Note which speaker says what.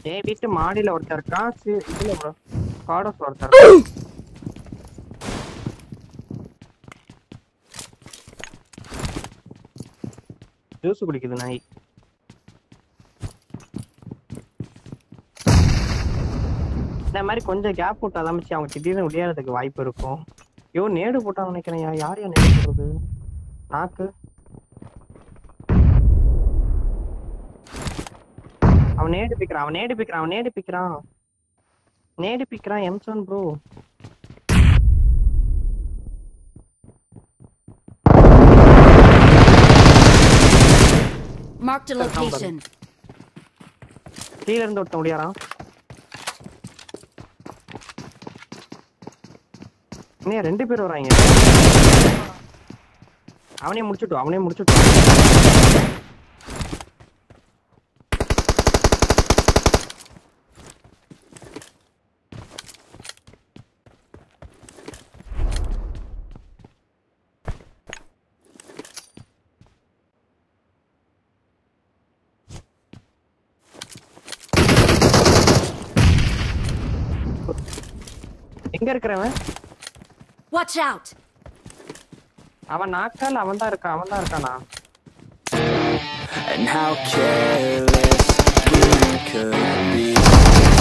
Speaker 1: என் வீட்டு மாடியில ஒருத்தர் இருக்கான் சி- இதுல bro காடோஸ் ஒருத்தர் இருக்கான். ஜூஸ் குடிக்குது நாய் இந்த மாதிரி கொஞ்சம் கேப் விட்டு அதமிச்சு அவங்க திடீர்னு விளையாடுறதுக்கு வாய்ப்பு இருக்கும் ஐயோ நேடு போட்டான்னு நினைக்கிறேன் யா- யார் யா நேடு போடுறது நாக்கு அவன் நேடு பிக்கிறான் அவன் நேடு பிக்கிறான் அவன் நேடு பிக்கிறான் நேடு பிக்கிறான் எம்சன் ப்ரோ
Speaker 2: Marked a location.
Speaker 1: கீழ இருந்து ஒருத்தன் முடியாரான் இன்னும் ரெண்டு பேர் வராங்க அவனே முடிச்சுட்டு அவனே முடிச்சுட்டு எங்க இருக்கிறவன்
Speaker 2: Watch out!
Speaker 1: அவன் நாக்கால் அவன் தான் இருக்கான் அவன் தான் இருக்கானா
Speaker 3: And how careless we could be